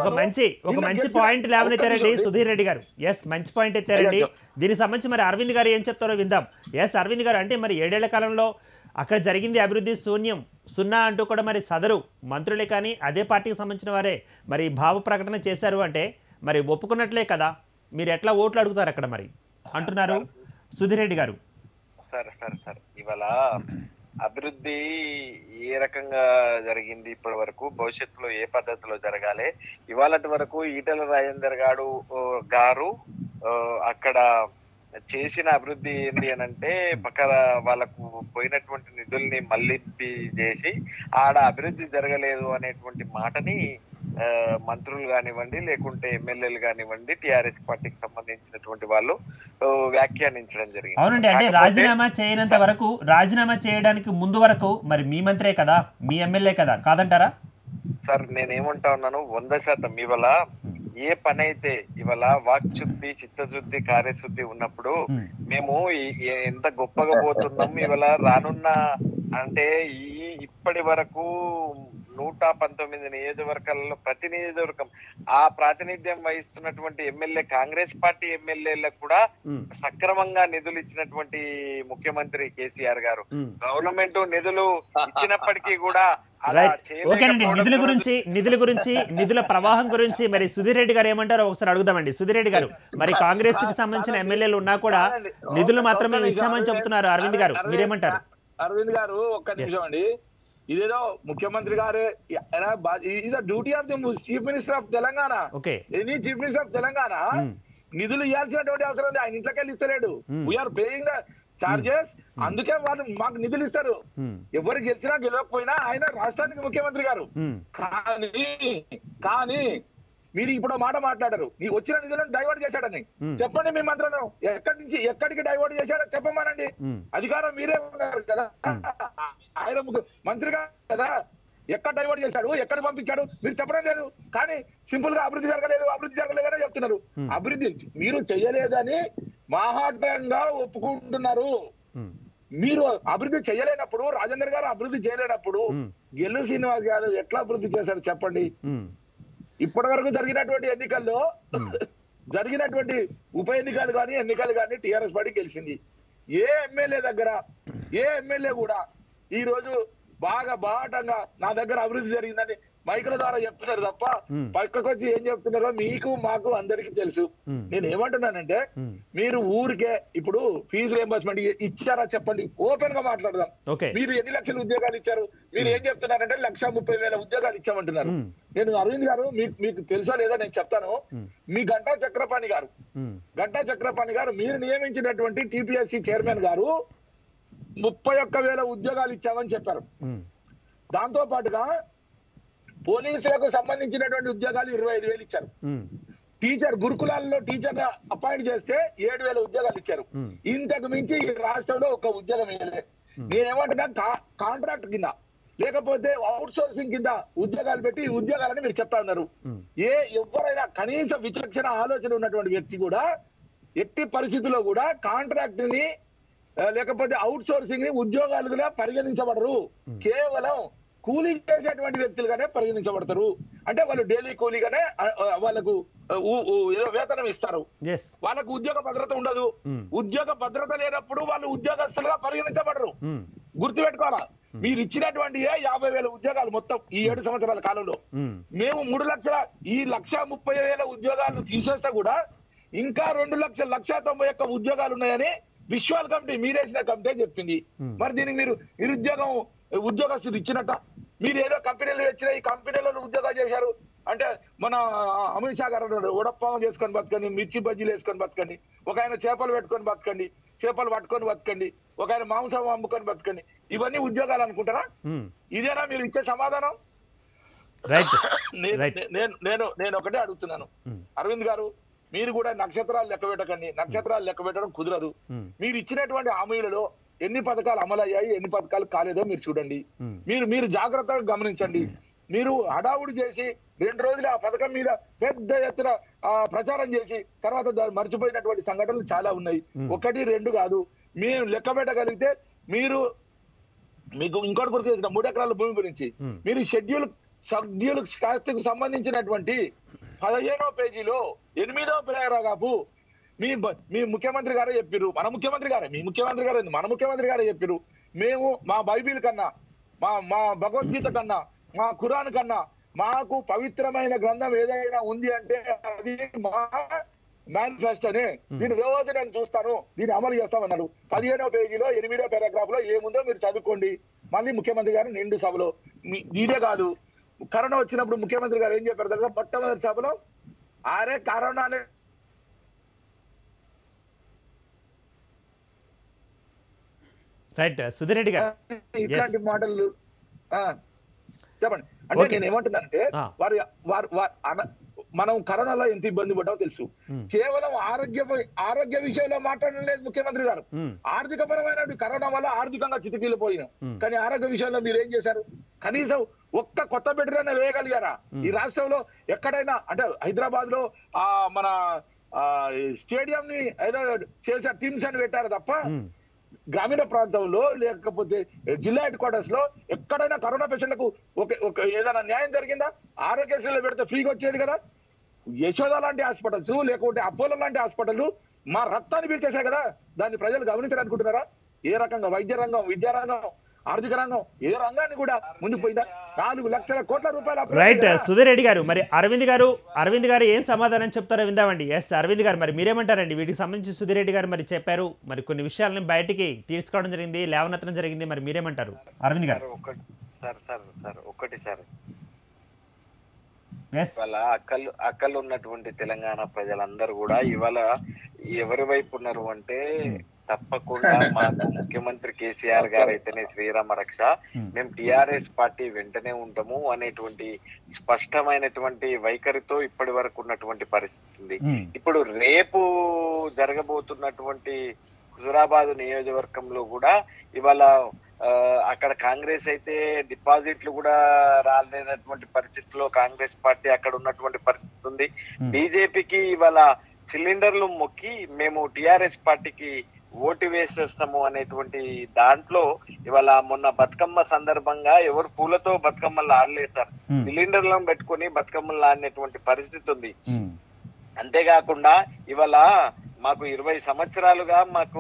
ఒక మంచి ఒక నిన్న మంచి గెలిచిన- పాయింట్ లేవనెత్తారండి ఒక్క నిమిషం. సుధీర్ రెడ్డి గారు ఎస్ మంచి పాయింట్ ఎత్తారండి అయ్యా, దీనికి సంబంధించి మరి అరవింద్ గారు ఏం చెప్తారో విందాం ఎస్ అరవింద్ గారు అంటే మరి ఏడేళ్ల కాలంలో అక్కడ జరిగింది అభివృద్ధి శూన్యం సున్నా అంటూ కూడా మరి సదరు మంత్రులే కానీ అదే పార్టీకి సంబంధించిన వారే మరి భావ ప్రకటన చేశారు అంటే మరి ఒప్పుకున్నట్లే కదా మీరు ఎట్లా ఓట్లు అడుగుతారు అక్కడ మరి అంటున్నారు సుధీర్ రెడ్డి గారు సరే సరే సరే ఇవాళ అభివృద్ధి ఏ రకంగా జరిగింది ఇప్పటి వరకు భవిష్యత్తులో ఏ పద్ధతిలో జరగాలి ఇవాళటి వరకు ఈటల రాజేందర్ గారు ఓ, గారు ఓ, అక్కడ చేసిన అభివృద్ధి ఏంటి అని అంటే పక్కన వాళ్ళకు పోయినటువంటి నిధుల్ని మళ్ళింపి చేసి ఆడ అభివృద్ధి జరగలేదు అనేటువంటి మాటని ఆ, మంత్రులు కానివ్వండి లేకుంటే ఎమ్మెల్యేలు కానివ్వండి టిఆర్ఎస్ పార్టీకి సంబంధించినటువంటి వాళ్ళు ఓ, వ్యాఖ్యానించడం జరిగింది అవునండి అంటే కాకపోతే- రాజీనామా చేయనంత వరకు రాజీనామా చేయడానికి ముందు వరకు మరి మీ మంత్రే కదా మీ ఎమ్మెల్యే కదా కాదంటారా సార్ నేనేమంటా ఉన్నాను వంద శాతం ఇవాళ ఏ పని అయితే ఇవాళ వాక్ శుద్ధి చిత్తశుద్ధి కార్యశుద్ధి ఉన్నప్పుడు Hmm. మేము ఈ- ఈ- ఎంత గొప్పగా పోతున్నాం ఇవాళ రానున్న అంటే ఈ ఇప్పటి వరకు నూట పంతొమ్మిది నియోజకవర్గాలలో ప్రతి నియోజకవర్గం ఆ ప్రాతినిధ్యం వహిస్తున్నటువంటి ఎమ్మెల్యే కాంగ్రెస్ పార్టీ ఎమ్మెల్యేలకు కూడా ఉమ్, సక్రమంగా నిధులు ఇచ్చినటువంటి ముఖ్యమంత్రి కేసీఆర్ గారు ఉమ్. గవర్నమెంట్ నిధులు ఇచ్చినప్పటికీ కూడా అలా రైట్ ఓకేనండి చేయలేకపోవడం నిధుల కూడా గురించి నిధుల గురించి నిధుల ప్రవాహం గురించి మరి సుధీర్ రెడ్డి గారు ఏమంటారో ఒకసారి అడుగుదామండి సుధీర్ రెడ్డి గారు మరి కాంగ్రెస్ కి సంబంధించిన ఎమ్మెల్యేలు ఉన్నా కూడా నిధులు మాత్రం మేము ఇచ్చామని చెప్తున్నారు అరవింద్ గారు మీరేమంటారు అరవింద్ గారు ఒక్క నిమిషం అండి ఇదేదో ముఖ్యమంత్రి గారు is duty of the chief minister of Telangana okay any chief minister of Telangana Hmm. నిధులు ఇవ్వాల్సినటువంటి అవసరం ఉంది ఆయన ఇంట్లోకి వెళ్ళి ఇస్తలేడు Hmm. We're paying the charges అందుకే వాళ్ళు మాకు నిధులు ఇస్తారు ఉమ్, ఎవరు గెలిచినా గెలవకపోయినా ఆయన రాష్ట్రానికి ముఖ్యమంత్రి గారు ఉమ్, కానీ కానీ మీరు ఇప్పుడు ఓ మాట మాట్లాడారు నీ వచ్చిన నిధులను డైవర్ట్ చేశాడని Hmm. చెప్పండి మీ మంత్రులు ఎక్కడి నుంచి ఎక్కడికి డైవర్ట్ చేశాడో చెప్పమనండి ఉమ్, అధికారం మీరే ఉన్నారు కదా ఆయన ముగ్గు- మంత్రి గారు కదా ఎక్కడ డైవర్ట్ చేశాడు ఎక్కడ పంపించాడు మీరు చెప్పడం లేదు కానీ సింపుల్ గా అభివృద్ధి జరగలేదు అభివృద్ధి జరగలేదని చెప్తున్నారు Hmm. అభివృద్ధి మీరు చేయలేదని మాహాటంగా ఒప్పుకుంటున్నారు ఉమ్, మీరు అభివృద్ధి చేయలేనప్పుడు రాజేందర్ గారు అభివృద్ధి చేయలేనప్పుడు Hmm. గెల్లు శ్రీనివాస్ గారు ఎట్లా అభివృద్ధి చేశారు చెప్పండి ఉమ్, ఇప్పటి వరకు జరిగినటువంటి ఎన్నికల్లో జరిగినటువంటి ఉప ఎన్నికలు కానీ ఎన్నికలు కానీ టిఆర్ఎస్ పార్టీ గెలిచింది ఏ ఎమ్మెల్యే దగ్గర ఏ ఎమ్మెల్యే కూడా ఈ రోజు బాగా బాటంగా నా దగ్గర అభివృద్ధి జరిగిందని మైకుల ద్వారా చెప్తున్నారు తప్ప Hmm. పక్కకు వచ్చి ఏం చెప్తున్నారో మీకు మాకు అందరికీ తెలుసు Hmm. నేను ఏమంటున్నానంటే Hmm. మీరు ఊరికే ఇప్పుడు ఫీజు రియంబర్స్మెంట్ ఇచ్చారా చెప్పండి ఓపెన్ గా మాట్లాడదాం ఓకే మీరు ఎన్ని లక్షల ఉద్యోగాలు ఇచ్చారు మీరు ఏం చెప్తున్నారంటే లక్ష ముప్పై వేల ఉద్యోగాలు ఇచ్చామంటున్నారు Hmm. నేను అరవింద్ గారు మీకు మీకు తెలుసా లేదా నేను చెప్తాను Hmm. మీ గంటా చక్రపాణి గారు ఉమ్, గంటా చక్రపాణి గారు మీరు నియమించినటువంటి టిపిఎస్సి చైర్మన్ గారు ముప్పై ఒక్క వేల ఉద్యోగాలు ఇచ్చామని చెప్పారు ఉమ్, దాంతో పాటుగా పోలీసులకు సంబంధించినటువంటి ఉద్యోగాలు ఇరవై ఐదు వేలు ఇచ్చారు ఉమ్, టీచర్ గురుకులాల్లో టీచర్ అపాయింట్ చేస్తే ఏడు వేల ఉద్యోగాలు ఇచ్చారు Hmm. ఇంతకు మించి ఈ రాష్ట్రంలో ఒక ఉద్యోగం ఇవ్వలే నేనేమంటున్నా కా- కాంట్రాక్ట్ కింద లేకపోతే అవుట్ సోర్సింగ్ కింద ఉద్యోగాలు పెట్టి ఈ ఉద్యోగాలని మీరు చెప్తా ఉన్నారు Hmm. ఏ ఎవరైనా కనీస విచక్షణ ఆలోచన ఉన్నటువంటి వ్యక్తి కూడా ఎట్టి పరిస్థితుల్లో కూడా కాంట్రాక్ట్ ని ఆ, లేకపోతే అవుట్ సోర్సింగ్ ని ఉద్యోగాలుగా పరిగణించబడరు కేవలం కూలీ చేసేటువంటి వ్యక్తులుగానే పరిగణించబడతారు అంటే వాళ్ళు డైలీ కూలీగానే ఆ, ఆ, వాళ్ళకు ఆ, ఊ- ఊ- ఏదో వేతనం ఇస్తారు ఎస్ వాళ్ళకు ఉద్యోగ భద్రత ఉండదు Hmm. ఉద్యోగ భద్రత లేనప్పుడు వాళ్ళు ఉద్యోగస్తులుగా పరిగణించబడరు ఉమ్, గుర్తుపెట్టుకోవాలా మీరు ఇచ్చినటువంటి ఏ యాభై వేల ఉద్యోగాలు మొత్తం ఈ ఏడు సంవత్సరాల కాలంలో ఉమ్, మేము మూడు లక్షల ఈ లక్ష ముప్పై వేల ఉద్యోగాలను తీసేస్తే కూడా ఇంకా రెండు లక్షల లక్ష తొంభై ఒక్క ఉద్యోగాలు ఉన్నాయని విశ్వాల్ కమిటీ మీరేసిన కమిటీ చెప్పింది Hmm. మరి దీనికి మీరు నిరుద్యోగం ఉద్యోగస్తులు ఇచ్చినట్ట మీరు ఏదో కంపెనీలు వచ్చిన ఈ కంపెనీలలో ఉద్యోగాలు చేశారు అంటే మన అమిత్ షా గారు అన్నాడు ఉడప్పం చేసుకొని బతకండి మిర్చి బజ్జీలు వేసుకొని బతకండి ఒక ఆయన చేపలు పెట్టుకొని బతకండి చేపలు పట్టుకొని బతకండి ఒక ఆయన మాంసం అమ్ముకొని బతకండి ఇవన్నీ ఉద్యోగాలు అనుకుంటారా ఉమ్, ఇదేనా మీరు ఇచ్చే సమాధానం రైట్ నేను రైట్ నేను నేను నేను ఒకటే అడుగుతున్నాను ఉమ్, అరవింద్ గారు మీరు కూడా నక్షత్రాలు లెక్క పెట్టకండి నక్షత్రాలు లెక్క పెట్టడం కుదరదు ఉమ్, మీరు ఇచ్చినటువంటి హామీలలో ఎన్ని పథకాలు అమలయ్యాయి ఎన్ని పథకాలు కాలేదో మీరు చూడండి ఉమ్, మీరు మీరు జాగ్రత్తగా గమనించండి మీరు హడావుడి చేసి రెండు రోజులు ఆ పథకం మీద పెద్ద ఎత్తున ఆ, ప్రచారం చేసి తర్వాత దాన్ని మర్చిపోయినటువంటి సంఘటనలు చాలా ఉన్నాయి Hmm. ఒకటి రెండు కాదు మేము లెక్క పెట్టగలిగితే మీరు మీకు ఇంకోటి గుర్తు చేసిన మూడు ఎకరాల భూమి గురించి Hmm. మీరు షెడ్యూల్ సభ్యులు కాస్ట్కు సంబంధించినటువంటి పదిహేనో పేజీలో ఎనిమిదో పారాగ్రాఫు మీ బ- మీ ముఖ్యమంత్రి గారే చెప్పిర్రు మన ముఖ్యమంత్రి గారే మీ ముఖ్యమంత్రి గారే మన ముఖ్యమంత్రి గారే చెప్పిర్రు మేము మా బైబిల్ కన్నా మా మా భగవద్గీత కన్నా మా ఖురాన్ కన్నా మాకు పవిత్రమైన గ్రంథం ఏదైనా ఉంది అంటే అది మా మేనిఫెస్టోనే దీని రోజు నేను చూస్తాను దీన్ని అమలు చేస్తామన్నాడు పదిహేనో పేజీలో ఎనిమిదో పారాగ్రాఫ్ లో ఏముందో మీరు చదువుకోండి మళ్ళీ ముఖ్యమంత్రి గారు నిండు సభలో మీ- ఇదే కాదు కరోనా వచ్చినప్పుడు ముఖ్యమంత్రి గారు ఏం చెప్పారు తెలుసా మొట్టమొదటి సభలో ఆరే కరోనానే రైట్ సుధీర్ రెడ్డి గారు ఇట్లాంటి మాటలు ఆ, చెప్పండి అంటే Okay. నేను ఏమంటున్నానంటే ఆ. వారు వారు వారు అన- మనం కరోనాలో ఎంత ఇబ్బంది పడ్డామో తెలుసు కేవలం ఆరోగ్య ఆరోగ్య విషయంలో మాట్లాడడం లేదు ముఖ్యమంత్రి గారు Hmm. ఆర్థిక పరమైన కరోనా వల్ల ఆర్థికంగా చితికిల్లిపోయినాం కానీ ఆరోగ్య విషయంలో మీరు ఏం చేశారు కనీసం ఒక్క కొత్త బెడ్ అయినా వేయగలిగారా ఈ రాష్ట్రంలో ఎక్కడైనా అంటే హైదరాబాద్ లో ఆ మన స్టేడియం ని ఏదో చేశారు టీమ్స్ అని పెట్టారు తప్ప గ్రామీణ ప్రాంతంలో లేకపోతే జిల్లా హెడ్ క్వార్టర్స్ లో ఎక్కడైనా కరోనా పేషెంట్లకు ఒక ఒక ఏదైనా న్యాయం జరిగిందా ఆరోగ్యశ్రీలో పెడితే ఫ్రీగా వచ్చేది కదా యశోద లాంటి హాస్పిటల్స్ లేకుంటే అపోలో లాంటి హాస్పిటల్ మా రక్తాన్ని పీల్చేశాయి కదా దాన్ని ప్రజలు గమనించాలనుకుంటున్నారా ఏ రకంగా వైద్య రంగం విద్యా రంగం ఆర్థిక రంగం ఏ రంగాన్ని కూడా ముందుకు పోయిందా నాలుగు లక్షల కోట్ల రూపాయల అప్పు రైట్ కదా. సుధీర్ రెడ్డి గారు మరి అరవింద్ గారు అరవింద్ గారు ఏం సమాధానం చెప్తారో విందామండి ఎస్ అరవింద్ గారు మరి మీరేమంటారండి వీటికి సంబంధించి సుధీర్ రెడ్డి గారు మరి చెప్పారు మరి కొన్ని విషయాలను బయటికి తీసుకోవడం జరిగింది లేవనెత్తడం జరిగింది మరి మీరేమంటారు అరవింద్ గారు సార్ ఒకటి సార్ సార్ సార్ ఒకటి సార్ ఎస్ ఇవాళ అక్కలు అక్కలు ఉన్నటువంటి తెలంగాణ ప్రజలందరూ కూడా ఇవాళ ఎవరి వైపు ఉన్నారు అంటే తప్పకుండా మాకు ముఖ్యమంత్రి కేసీఆర్ గారు అయితేనే శ్రీరామ రక్ష మేము టిఆర్ఎస్ పార్టీ వెంటనే ఉంటాము అనేటువంటి స్పష్టమైనటువంటి వైఖరితో ఇప్పటి వరకు ఉన్నటువంటి పరిస్థితి ఉంది ఇప్పుడు రేపు జరగబోతున్నటువంటి హుజురాబాద్ నియోజకవర్గంలో కూడా ఇవాళ ఆ, అక్కడ కాంగ్రెస్ అయితే డిపాజిట్లు కూడా రాలేనటువంటి పరిస్థితిలో కాంగ్రెస్ పార్టీ అక్కడ ఉన్నటువంటి పరిస్థితి ఉంది బీజేపీకి ఇవాళ సిలిండర్లు మొక్కి మేము టిఆర్ఎస్ పార్టీకి ఓటు వేసి వస్తాము అనేటువంటి దాంట్లో ఇవాళ మొన్న బతుకమ్మ సందర్భంగా ఎవరు పూలతో బతుకమ్మలు ఆడలేదు సార్ Hmm. సిలిండర్లను పెట్టుకొని బతుకమ్మలు ఆడినటువంటి పరిస్థితి ఉంది అంతేకాకుండా ఇవాళ మాకు ఇరవై సంవత్సరాలుగా మాకు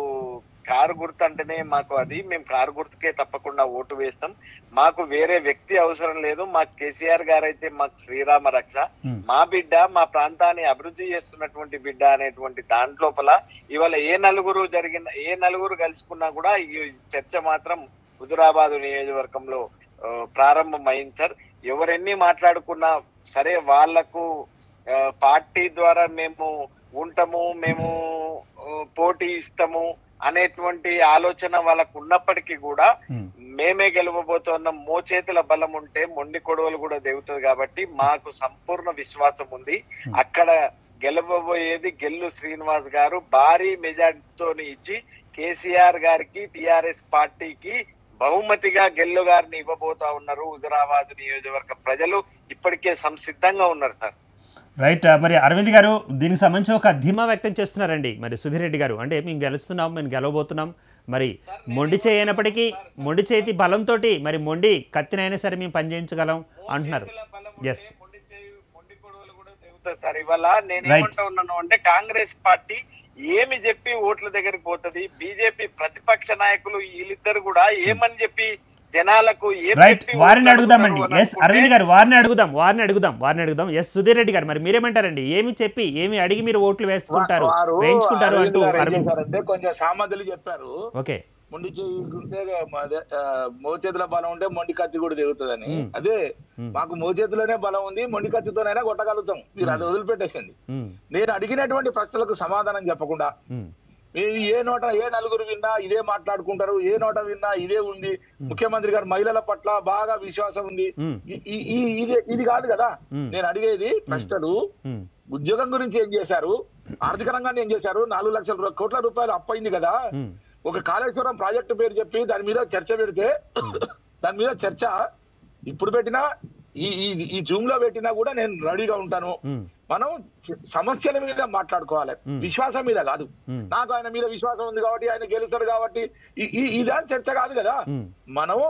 కారు గుర్తు అంటేనే మాకు అది మేము కారు గుర్తుకే తప్పకుండా ఓటు వేస్తాం మాకు వేరే వ్యక్తి అవసరం లేదు మాకు కేసీఆర్ గారు అయితే మాకు శ్రీరామ రక్ష Hmm. మా బిడ్డ మా ప్రాంతాన్ని అభివృద్ధి చేస్తున్నటువంటి బిడ్డ అనేటువంటి దాంట్లోపల ఇవాళ ఏ నలుగురు జరిగిన ఏ నలుగురు కలుసుకున్నా కూడా ఈ చర్చ మాత్రం హుజురాబాద్ నియోజకవర్గంలో ఆ, ప్రారంభమైంది సార్ ఎవరెన్ని మాట్లాడుకున్నా సరే వాళ్లకు ఆ, పార్టీ ద్వారా మేము ఉంటాము మేము ఆ, పోటీ ఇస్తాము అనేటువంటి ఆలోచన వాళ్ళకు ఉన్నప్పటికీ కూడా మేమే గెలవబోతున్న మోచేతుల బలం ఉంటే మొండి కొడవలు కూడా దిగుతుంది కాబట్టి మాకు సంపూర్ణ విశ్వాసం ఉంది అక్కడ గెలవబోయేది గెల్లు శ్రీనివాస్ గారు భారీ మెజార్టీతో ఇచ్చి కేసీఆర్ గారికి టిఆర్ఎస్ పార్టీకి బహుమతిగా గెల్లు గారిని ఇవ్వబోతా ఉన్నారు హుజురాబాద్ నియోజకవర్గ ప్రజలు ఇప్పటికే సంసిద్ధంగా ఉన్నారు సార్ రైట్ మరి అరవింద్ గారు దీనికి సంబంధించి ఒక ధీమా వ్యక్తం చేస్తున్నారండి మరి సుధీర్ రెడ్డి గారు అంటే మేము గెలుస్తున్నాం మేము గెలవబోతున్నాం మరి మొండి చేయనప్పటికీ మొండి చేతి బలంతో మరి మొండి కత్తినైనా సరే మేము పనిచేయించగలం అంటున్నారు చేతుల బలం Yes. ఉంటే మొండి చేయి- మొండి కొడవలు కూడా తెగుతాయి సార్ ఇవాళ నేను ఏమంటా ఉన్నాను అంటే కాంగ్రెస్ పార్టీ ఏమి చెప్పి ఓట్ల దగ్గరికి పోతది బీజేపీ ప్రతిపక్ష నాయకులు వీళ్ళిద్దరు కూడా ఏమని చెప్పి జనాలకు ఏం రైట్ చెప్పి వారిని ఓట్లు అడుగుదామండి అడుగుతారు ఎస్ అనుకుంటే అరవింద్ గారు వారిని అడుగుదాం వారిని అడుగుదాం వారిని అడుగుదాం ఎస్ సుధీర్ రెడ్డి గారు మరి మీరేమంటారండి ఏమి చెప్పి ఏమి అడిగి మీరు ఓట్లు వేసుకుంటారు వారు వేయించుకుంటారు అరవింద్ అంటూ గారు ఏం అరవింద్ చేశారంటే కొంచెం సామర్థ్యులు చెప్పారు ఓకే మొండి చేసుకుంటే అదే, ఆ, మోచేతుల బలం ఉంటే మొండి కత్తి కూడా దిగుతుందని మ్మ్. అదే మ్మ్. మాకు మోచేతిలోనే బలం ఉంది మొండి కత్తితోనైనా కొట్టగలుగుతాం మీరు అది వదిలిపెట్టేసింది ఉమ్, నేను అడిగినటువంటి ప్రశ్నలకు సమాధానం చెప్పకుండా ఉమ్, మీరు ఏ నోట ఏ నలుగురు విన్నా ఇదే మాట్లాడుకుంటారు ఏ నోట విన్నా ఇదే ఉంది ముఖ్యమంత్రి గారు మహిళల పట్ల బాగా విశ్వాసం ఉంది ఉమ్, ఈ- ఈ- ఈ- ఇది ఇది కాదు కదా మ్మ్. నేను అడిగేది ప్రశ్నలు ఉమ్, ఉద్యోగం గురించి ఏం చేశారు ఆర్థిక రంగాన్ని ఏం చేశారు నాలుగు లక్షల రూ- కోట్ల రూపాయలు అప్పయింది కదా ఉమ్, ఒక కాళేశ్వరం ప్రాజెక్టు పేరు చెప్పి దాని మీద చర్చ పెడితే దాని మీద చర్చ ఇప్పుడు పెట్టినా ఈ ఈ- ఈ జూమ్ లో పెట్టినా కూడా నేను రెడీగా ఉంటాను ఉమ్, మనం సమస్యల మీద మాట్లాడుకోవాలి మ్మ్. విశ్వాసం మీద కాదు మ్మ్. నాకు ఆయన మీద విశ్వాసం ఉంది కాబట్టి ఆయన గెలుస్తాడు కాబట్టి ఈ- ఈ ఇదా చర్చ కాదు కదా మ్మ్. మనం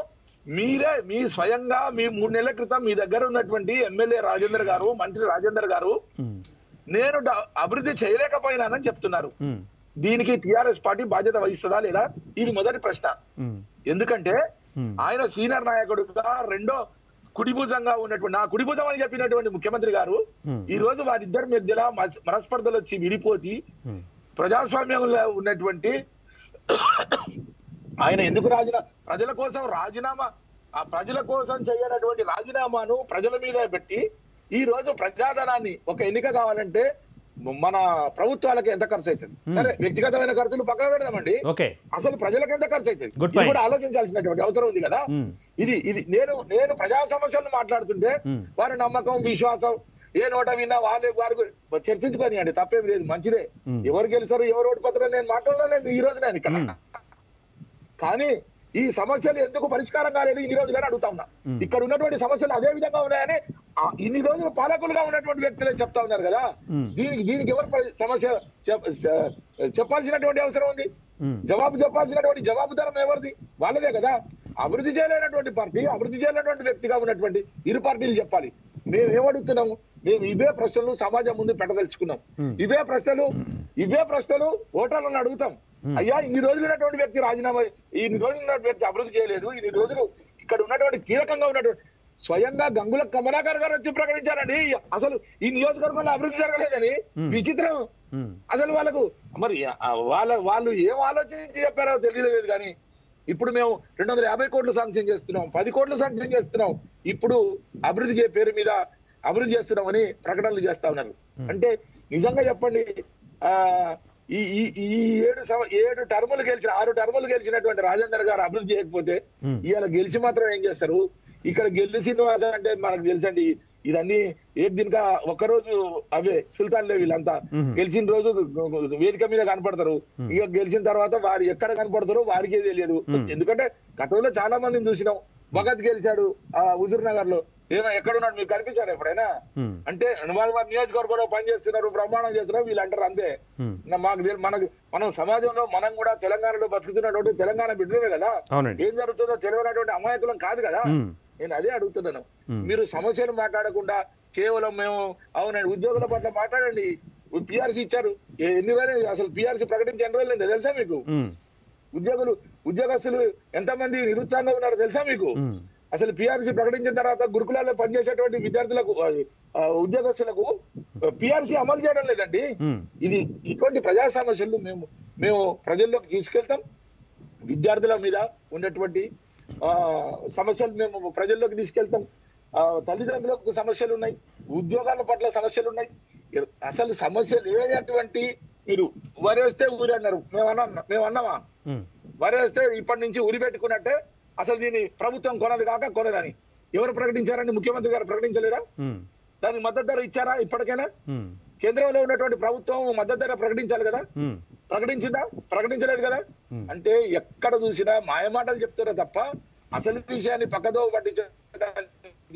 మీరే మీ స్వయంగా మీ మూడు నెలల క్రితం మీ దగ్గర ఉన్నటువంటి ఎమ్మెల్యే రాజేందర్ గారు మంత్రి రాజేందర్ గారు ఉమ్, నేను డ- అభివృద్ధి చేయలేకపోయినానని చెప్తున్నారు ఉమ్, దీనికి టిఆర్ఎస్ పార్టీ బాధ్యత వహిస్తుందా లేదా ఇది మొదటి ప్రశ్న ఉమ్, ఎందుకంటే ఉమ్, ఆయన సీనియర్ నాయకుడుగా రెండో కుడిభుజంగా ఉన్నటువంటి నా కుడిభుజం అని చెప్పినటువంటి ముఖ్యమంత్రి గారు Hmm. ఈ రోజు వారిద్దరి మధ్యలో మస్- మనస్పర్ధలు వచ్చి విడిపోతి ఉమ్, ప్రజాస్వామ్యంలో ఉన్నటువంటి ఆయన ఎందుకు రాజీనా ప్రజల కోసం రాజీనామా ఆ ప్రజల కోసం చేయనటువంటి రాజీనామాను ప్రజల మీద పెట్టి ఈ రోజు ప్రజాధనాన్ని ఒక ఎన్నిక కావాలంటే మన ప్రభుత్వాలకు ఎంత ఖర్చు అవుతుంది సరే వ్యక్తిగతమైన ఖర్చులు పక్కన పెడదామండి ఓకే అసలు ప్రజలకు ఎంత ఖర్చు అవుతుంది Good ఇది point. కూడా ఆలోచించాల్సినటువంటి అవసరం ఉంది కదా ఉమ్, ఇది ఇది నేను నేను ప్రజా సమస్యలను మాట్లాడుతుంటే Hmm. వారి నమ్మకం విశ్వాసం ఏ నోట విన్నా వాళ్ళే వారి గురి- చర్చించుకొని అండి తప్పేం లేదు మంచిదే Hmm. ఎవరు గెలిచారు ఎవరు ఓడిపోతారో నేను మాట్లాడలేదు ఈ రోజు నేను ఇక్కడ Hmm. కానీ ఈ సమస్యలు ఎందుకు పరిష్కారం కాలేదు ఇన్ని రోజులని అడుగుతా ఉన్నా Hmm. ఇక్కడ ఉన్నటువంటి సమస్యలు అదే విధంగా ఉన్నాయని ఆ ఇన్ని రోజులు పాలకులుగా ఉన్నటువంటి వ్యక్తులే చెప్తా ఉన్నారు కదా Hmm. దీనికి దీనికి ఎవరు పరి- సమస్య చెప్- చె- చెప్పాల్సినటువంటి అవసరం ఉంది ఉమ్, జవాబు చెప్పాల్సినటువంటి జవాబుదారం ఎవరిది వాళ్ళదే కదా అభివృద్ధి చేయలేనటువంటి పార్టీ అభివృద్ధి చేయలేనటువంటి వ్యక్తిగా ఉన్నటువంటి ఇరు పార్టీలు చెప్పాలి మేము ఏమడుగుతున్నాము మేము ఇవే ప్రశ్నలు సమాజం ముందు పెట్టదలుచుకున్నాం Hmm. ఇవే ప్రశ్నలు ఇవే ప్రశ్నలు ఓటర్లను అడుగుతాం అయ్యా ఇన్ని రోజులు ఉన్నటువంటి వ్యక్తి రాజీనామా ఇన్ని రోజులు ఉన్నటువంటి వ్యక్తి అభివృద్ధి చేయలేదు ఇన్ని రోజులు ఇక్కడ ఉన్నటువంటి కీలకంగా ఉన్నటువంటి స్వయంగా గంగుల కమలాకర్ గారు వచ్చి ప్రకటించారండి అసలు ఈ నియోజకవర్గంలో అభివృద్ధి జరగలేదని Hmm. విచిత్రం ఉమ్, అసలు వాళ్ళకు మరి ఆ వాళ్ళ వాళ్ళు ఏం ఆలోచించి చెప్పారో తెలియలేదు కానీ ఇప్పుడు మేము రెండు వందల యాభై కోట్లు శాంక్షన్ చేస్తున్నాం పది కోట్లు శాంక్షన్ చేస్తున్నాం ఇప్పుడు అభివృద్ధి చే- పేరు మీద అభివృద్ధి చేస్తున్నామని ప్రకటనలు చేస్తా ఉన్నారు అంటే నిజంగా చెప్పండి ఆ ఈ ఈ ఈ ఏడు సంవ- ఏడు టర్ములు గెలిచిన ఆరు టర్ములు గెలిచినటువంటి రాజేందర్ గారు అభివృద్ధి చేయకపోతే Hmm. ఇవాళ గెలిచి మాత్రం ఏం చేస్తారు ఇక్కడ గెల్లి శ్రీనివాస అంటే మనకు తెలుసండి ఇదన్నీ ఏడు దినక ఒక్కరోజు అవే సుల్తాన్లే వీళ్ళంతా Mhm. గెలిచిన రోజు వేదిక మీద కనపడతారు ఇక గెలిచిన తర్వాత వారు ఎక్కడ కనపడతారో వారికే తెలియదు ఎందుకంటే గతంలో చాలా మందిని చూసినాం భగత్ గెలిచాడు ఆ హుజూర్ నగర్ లో ఏమో ఎక్కడ ఉన్నాడు మీకు కనిపించారు ఎప్పుడైనా ఉమ్, అంటే వారు వారి నియోజకవర్గంలో పని చేస్తున్నారు బ్రహ్మాండం చేస్తున్నారు వీళ్ళు అంటారు అంతే ఉమ్, నా- మాకు తెలు- మనకు మనం సమాజంలో మనం కూడా తెలంగాణలో బతుకుతున్నటువంటి తెలంగాణ బిడ్డలే కదా అవునండి ఏం జరుగుతుందో తెలియనటువంటి అమాయకులం కాదు కదా ఉమ్, నేను అదే అడుగుతున్నాను Hmm. మీరు సమస్యలు మాట్లాడకుండా కేవలం మేము అవునండి ఉద్యోగుల పట్ల మాట్లాడండి పిఆర్సీ ఇచ్చారు ఏ- ఎన్ని రోజులు అసలు పిఆర్సీ ప్రకటించి ఎన్ని రోజులు తెలుసా మీకు ఉమ్, ఉద్యోగులు ఉద్యోగస్తులు ఎంతమంది నిరుత్సాహంగా ఉన్నారో తెలుసా మీకు ఉమ్, అసలు పిఆర్సీ ప్రకటించిన తర్వాత గురుకులాల్లో పనిచేసేటువంటి విద్యార్థులకు ఆ, ఉద్యోగస్తులకు పిఆర్సీ అమలు చేయడం లేదండి ఉమ్, ఇది ఇటువంటి ప్రజా సమస్యలు మేము మేము ప్రజల్లోకి తీసుకెళ్తాం విద్యార్థుల మీద ఉన్నటువంటి ఆ, సమస్యలు మేము ప్రజల్లోకి తీసుకెళ్తాం ఆ, తల్లిదండ్రులకు సమస్యలు ఉన్నాయి ఉద్యోగాల పట్ల సమస్యలు ఉన్నాయి అసలు సమస్యలు లేనటువంటి మీరు వరేస్తే ఊరి అన్నారు మేము అన్నా మేము అన్నామా ఉమ్, వరేస్తే ఇప్పటి నుంచి ఉరి పెట్టుకున్నట్టే అసలు దీన్ని ప్రభుత్వం కొనదు కాక కొనదని ఎవరు ప్రకటించారండి ముఖ్యమంత్రి గారు ప్రకటించలేదా ఉమ్, దానికి మద్దతు ధర ఇచ్చారా ఇప్పటికైనా ఉమ్, కేంద్రంలో ఉన్నటువంటి ప్రభుత్వం మద్దతు ధర ప్రకటించాలి కదా ఉమ్, ప్రకటించిందా ప్రకటించలేదు కదా Hmm. అంటే ఎక్కడ చూసినా మాయమాటలు చెప్తారో తప్ప అసలు విషయాన్ని పక్కదో పట్టించడానికి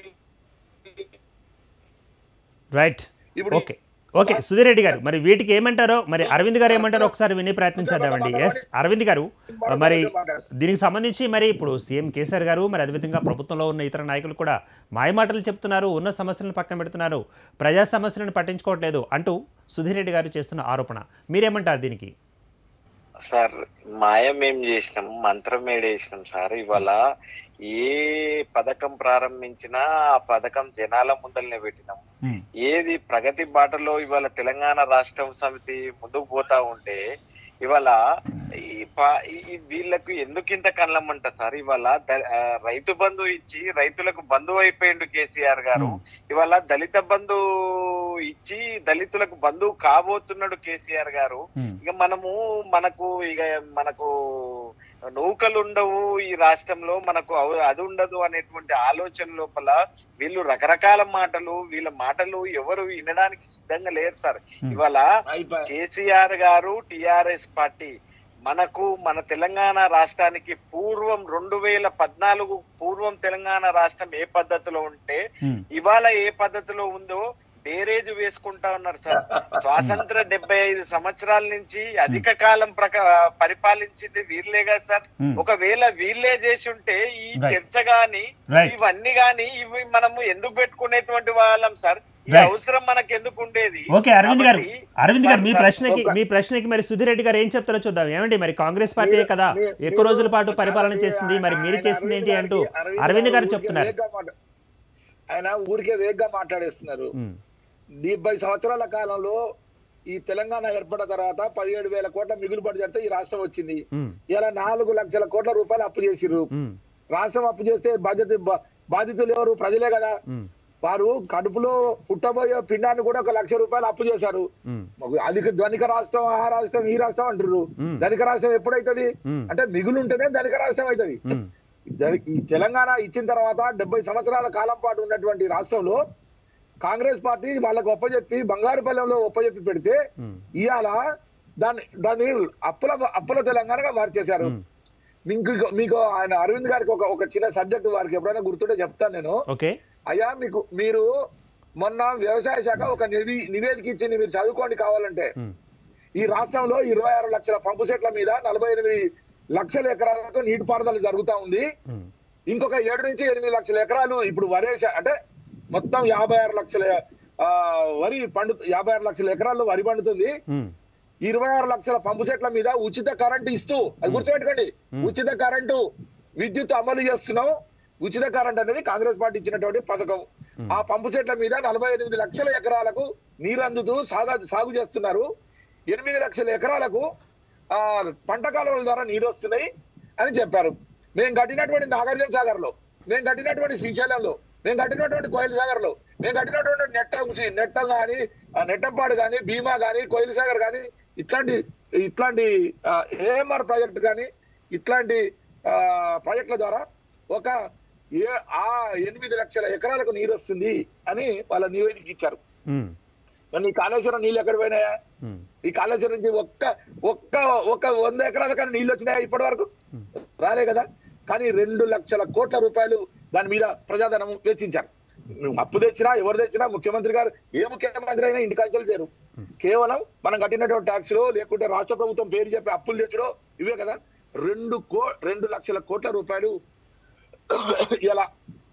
రైట్ ఇప్పుడు- ఓకే ఓకే సుధీర్ రెడ్డి గారు మరి వీటికి ఏమంటారో మరి అరవింద్ గారు ఏమంటారో ఒకసారి వినే ప్రయత్నం చేద్దామండి ఎస్ అరవింద్ గారు మరి దీనికి సంబంధించి మరి ఇప్పుడు సీఎం కేసీఆర్ గారు మరి అదేవిధంగా ప్రభుత్వంలో ఉన్న ఇతర నాయకులు కూడా మాయమాటలు చెప్తున్నారు ఉన్న సమస్యలను పక్కన పెడుతున్నారు ప్రజా సమస్యలను పట్టించుకోవట్లేదు అంటూ సుధీర్ రెడ్డి గారు చేస్తున్న ఆరోపణ మీరేమంటారు దీనికి సార్ మాయం ఏం చేసినాం మంత్రం ఏడేసినాం సార్ ఇవాళ ఏ పథకం ప్రారంభించినా ఆ పథకం జనాల ముందలనే పెట్టినాం ఉమ్, ఏది ప్రగతి బాటలో ఇవాళ తెలంగాణ రాష్ట్రం సమితి ముందుకు పోతా ఉంటే ఇవాళ ఈ పా- ఈ వీళ్ళకు ఎందుకు ఇంత కళ్ళమంట సార్ ఇవాళ ద- ఆ, రైతు బంధు ఇచ్చి రైతులకు బంధువు అయిపోయిండు కేసీఆర్ గారు ఉమ్. ఇవాళ దళిత బంధు ఇచ్చి దళితులకు బంధువు కాబోతున్నాడు కేసీఆర్ గారు ఉమ్, ఇక మనము మనకు ఇక మనకు నౌకలు ఉండవు ఈ రాష్ట్రంలో మనకు అవ- అది ఉండదు అనేటువంటి ఆలోచన లోపల వీళ్ళు రకరకాల మాటలు వీళ్ళ మాటలు ఎవరు వినడానికి సిద్ధంగా లేరు సార్ ఇవాళ అయిపోయి- కేసీఆర్ గారు టిఆర్ఎస్ పార్టీ మనకు మన తెలంగాణ రాష్ట్రానికి పూర్వం రెండు వేల పద్నాలుగు పూర్వం తెలంగాణ రాష్ట్రం ఏ పద్ధతిలో ఉంటే ఉమ్, ఇవాళ ఏ పద్ధతిలో ఉందో బేరేజ్ వేసుకుంటా ఉన్నారు సార్ స్వాతంత్ర డెబ్బై ఐదు సంవత్సరాల నుంచి అధిక కాలం ప్రక పరిపాలించింది వీళ్ళే కదా సార్ Hmm. ఒకవేళ వీళ్ళే చేసి ఉంటే ఈ Right. చర్చ గాని Right. ఇవన్నీ గాని ఇవి మనము ఎందుకు పెట్టుకునేటువంటి వాళ్ళం సార్ ఈ Right. అవసరం మనకు ఎందుకు ఉండేది ఓకే అరవింద్ గారు కాబట్టి- అరవింద్ గారు మీ సార్, ప్రశ్నకి ఒక- మీ ప్రశ్నకి మరి సుధీర్ రెడ్డి గారు ఏం చెప్తారో చూద్దాం ఏమండి మరి కాంగ్రెస్ పార్టీ మీరు- కదా మీరు- ఎక్కువ రోజుల పాటు మీరు- పరిపాలన ఆయన- చేసింది మరి మీరు ఆయన చేసింది ఏంటి అరవింద్ అంటూ గారికి- అరవింద్ గారు ఊరికే చెప్తున్నారు వేగ్గా మాట్లా- ఆయన ఊరికే వేగ్గా మాట్లాడేస్తున్నారు ఉమ్, డెబ్బై సంవత్సరాల కాలంలో ఈ తెలంగాణ ఏర్పడిన తర్వాత పదిహేడు వేల కోట్ల మిగులు బడ్జెట్ ఈ రాష్ట్రం వచ్చింది ఉమ్, ఇలా నాలుగు లక్షల కోట్ల రూపాయలు అప్పు చేసిర్రు ఉమ్, రాష్ట్రం అప్పు చేస్తే బాధ్యత బా- బాధితులు ఎవరు ప్రజలే కదా ఉమ్, వారు కడుపులో పుట్టబోయే పిండాన్ని కూడా ఒక లక్ష రూపాయలు అప్పు చేశారు ఉమ్, అది ధనిక రాష్ట్రం ఆ రాష్ట్రం ఈ రాష్ట్రం అంటారు మ్మ్. ధనిక రాష్ట్రం ఎప్పుడైతుంది మ్మ్. అంటే మిగులు ఉంటేనే ధనిక రాష్ట్రం అవుతుంది ఉమ్, ధని- ఈ తెలంగాణ ఇచ్చిన తర్వాత డెబ్బై సంవత్సరాల కాలం పాటు ఉన్నటువంటి రాష్ట్రంలో కాంగ్రెస్ పార్టీ వాళ్ళకు ఒప్పజెప్పి బంగారుపల్లెంలో ఒప్పజెప్పి పెడితే ఉమ్, ఇవాళ దాన్ని దాన్ని అప్పుల అప్పుల తెలంగాణగా మార్చేశారు మ్మ్. మీకు మీకు ఆయన అరవింద్ గారికి ఒక ఒక చిన్న సబ్జెక్ట్ వారికి ఎప్పుడైనా గుర్తుంటే చెప్తాను నేను ఓకే అయ్యా మీకు మీరు మొన్న వ్యవసాయ శాఖ ఒక నిధి నివేదిక ఇచ్చింది మీరు చదువుకోండి కావాలంటే ఉమ్, ఈ రాష్ట్రంలో ఇరవై ఆరు లక్షల పంపు సెట్ల మీద నలభై ఎనిమిది లక్షల ఎకరాలకు నీటిపారుదల జరుగుతా ఉంది ఉమ్, ఇంకొక ఏడు నుంచి ఎనిమిది లక్షల ఎకరాలు ఇప్పుడు వరేస అంటే మొత్తం యాభై ఆరు లక్షల ఆ, వరి పండు యాభై ఆరు లక్షల ఎకరాల్లో వరి పండుతుంది ఉమ్, ఇరవై ఆరు లక్షల పంపు సెట్ల మీద ఉచిత కరెంటు ఇస్తూ అది గుర్తుపెట్టుకోండి ఉచిత కరెంటు విద్యుత్ అమలు చేస్తున్నాం ఉచిత కరెంట్ అనేది కాంగ్రెస్ పార్టీ ఇచ్చినటువంటి పథకం ఆ పంపు సెట్ల మీద నలభై ఎనిమిది లక్షల ఎకరాలకు నీరు అందుతూ సాగా సాగు చేస్తున్నారు ఎనిమిది లక్షల ఎకరాలకు ఆ పంట కాలువల ద్వారా నీరు వస్తున్నాయి అని చెప్పారు మేము కట్టినటువంటి నాగార్జున సాగర్ లో మేము కట్టినటువంటి శ్రీశైలంలో మేము కట్టినటువంటి కోయిల్ సాగర్ లో మేము కట్టినటువంటి నెట్టం నెట్టం కానీ నెట్టంపాడు కానీ భీమా కానీ కోయిల్ సాగర్ కానీ ఇట్లాంటి ఇట్లాంటి ఏఎంఆర్ ప్రాజెక్ట్ కానీ ఇట్లాంటి ఆ, ప్రాజెక్టుల ద్వారా ఒక ఏ ఆ ఎనిమిది లక్షల ఎకరాలకు నీరు వస్తుంది అని వాళ్ళ నివేదిక ఇచ్చారు ఉమ్, మరి ఈ కాళేశ్వరం నీళ్ళు ఎక్కడ పోయినాయా ఉమ్, ఈ కాళేశ్వరం నుంచి ఒక్క ఒక్క ఒక్క వంద ఎకరాల కానీ నీళ్ళు వచ్చినాయా ఇప్పటి వరకు రాలే కదా కానీ రెండు లక్షల కోట్ల రూపాయలు దాని మీద ప్రజాధనం వెచ్చించారు నువ్వు అప్పు తెచ్చినా ఎవరు తెచ్చినా ముఖ్యమంత్రి గారు ఏ ముఖ్యమంత్రి అయినా ఇంటి ఖర్చులు చేరు కేవలం మనం కట్టినటువంటి ట్యాక్స్ లో లేకుంటే రాష్ట్ర ప్రభుత్వం పేరు చెప్పి అప్పులు తెచ్చడో ఇవే కదా రెండు కో రెండు లక్షల కోట్ల రూపాయలు ఇలా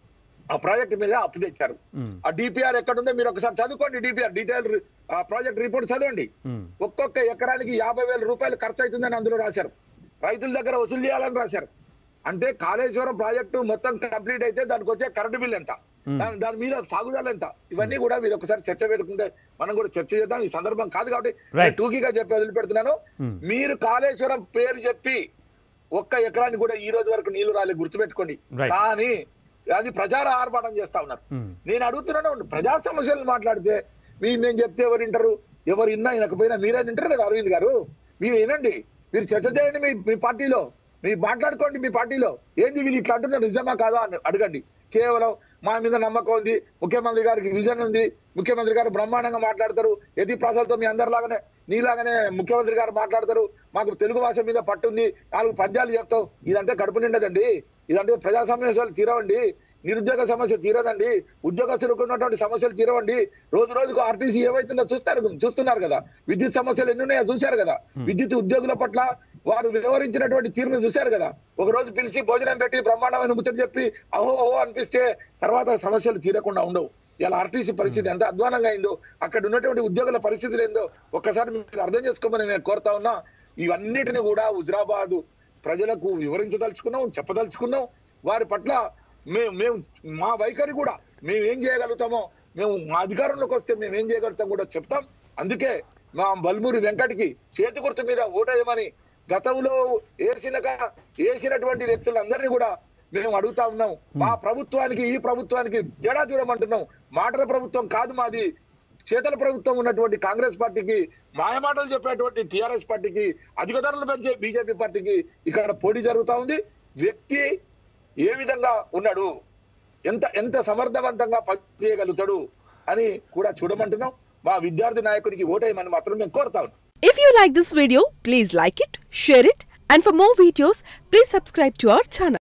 ఆ ప్రాజెక్ట్ మీద అప్పు తెచ్చారు ఉమ్, ఆ డిపిఆర్ ఎక్కడుందో మీరు ఒకసారి చదువుకోండి డిపిఆర్ డీటెయిల్ ప్రాజెక్ట్ రిపోర్ట్ చదవండి ఉమ్, ఒక్కొక్క ఎకరానికి యాభై వేల రూపాయలు ఖర్చు అవుతుందని అందులో రాశారు రైతుల దగ్గర వసూలు చేయాలని రాశారు అంటే కాళేశ్వరం ప్రాజెక్టు మొత్తం కంప్లీట్ అయితే దానికి వచ్చే కరెంటు బిల్ ఎంత దాని దాని మీద సాగుదల ఎంత ఇవన్నీ కూడా మీరు ఒకసారి చర్చ పెట్టుకుంటే మనం కూడా చర్చ చేద్దాం ఈ సందర్భం కాదు కాబట్టి Right. నేను టూకీగా చెప్పి వదిలిపెడుతున్నాను Hmm. మీరు కాళేశ్వరం పేరు చెప్పి ఒక్క ఎకరానికి కూడా ఈ రోజు వరకు నీళ్లు రాలేదు గుర్తుపెట్టుకోండి Right. కానీ అది ప్రచార ఆర్భాటం చేస్తా ఉన్నారు ఉమ్, నేను అడుగుతున్నాను ప్రజా సమస్యలు మాట్లాడితే మీ మేము చెప్తే ఎవరు వింటారు ఎవరు విన్నా వినకపోయినా మీరే వింటారు కదా అరవింద్ గారు మీరు వినండి మీరు చర్చ చేయండి మీ మీ పార్టీలో మీరు మాట్లాడుకోండి మీ పార్టీలో ఏంది వీళ్ళు ఇట్లా అంటున్నారు నిజమా కాదా అని అడగండి కేవలం మా మీద నమ్మకం ఉంది ముఖ్యమంత్రి గారికి విజన్ ఉంది ముఖ్యమంత్రి గారు బ్రహ్మాండంగా మాట్లాడతారు ఎతి ప్రాసలతో మీ అందరిలాగానే నీలాగానే ముఖ్యమంత్రి గారు మాట్లాడతారు మాకు తెలుగు భాష మీద పట్టుంది నాలుగు పద్యాలు చెప్తావు ఇదంటే కడుపు నిండదండి ఇదంటే ప్రజా సమస్యలు తీరవండి నిరుద్యోగ సమస్య తీరదండి ఉద్యోగస్తులకు ఉన్నటువంటి సమస్యలు తీరవండి రోజు రోజుకు ఆర్టీసీ ఏవైతుందో చూస్తారు చూస్తున్నారు కదా విద్యుత్ సమస్యలు ఎన్ని ఉన్నాయో చూశారు కదా విద్యుత్ ఉద్యోగుల పట్ల వారు వివరించినటువంటి తీరును చూశారు కదా ఒక రోజు పిలిచి భోజనం పెట్టి బ్రహ్మాండమైన ముచ్చట చెప్పి అహో అహో అనిపిస్తే తర్వాత సమస్యలు తీరకుండా ఉండవు ఇలా ఆర్టీసీ పరిస్థితి ఎంత అధ్వానంగా అయిందో అక్కడ ఉన్నటువంటి ఉద్యోగుల పరిస్థితులు ఏందో ఒక్కసారి మీరు అర్థం చేసుకోమని నేను కోరుతా ఉన్నా ఇవన్నిటిని కూడా హుజరాబాద్ ప్రజలకు వివరించదలుచుకున్నాం చెప్పదలుచుకున్నాం వారి పట్ల మేము మేము మా వైఖరి కూడా మేము ఏం చేయగలుగుతామో మేము మా అధికారంలోకి వస్తే మేము ఏం చేయగలుగుతాం కూడా చెప్తాం అందుకే మా బల్మూరి వెంకటికి చేతి గుర్తు మీద ఓటేయమని గతంలో ఏసినక వేసినటువంటి వ్యక్తులందరినీ కూడా మేము అడుగుతా ఉన్నాం మా ప్రభుత్వానికి ఈ ప్రభుత్వానికి జడా చూడమంటున్నాం మాటల ప్రభుత్వం కాదు మాది చేతల ప్రభుత్వం ఉన్నటువంటి కాంగ్రెస్ పార్టీకి మాయమాటలు చెప్పేటువంటి టిఆర్ఎస్ పార్టీకి అధిక ధరలు పెంచే బీజేపీ పార్టీకి ఇక్కడ పోటీ జరుగుతా ఉంది వ్యక్తి ఏ విధంగా ఉన్నాడు ఎంత ఎంత సమర్థవంతంగా పనిచేయగలుగుతాడు అని కూడా చూడమంటున్నాం మా విద్యార్థి నాయకుడికి ఓటేయమని మాత్రం మేము కోరుతా ఉన్నాం If you like this video, please like it, share it, and for more videos, please subscribe to our channel.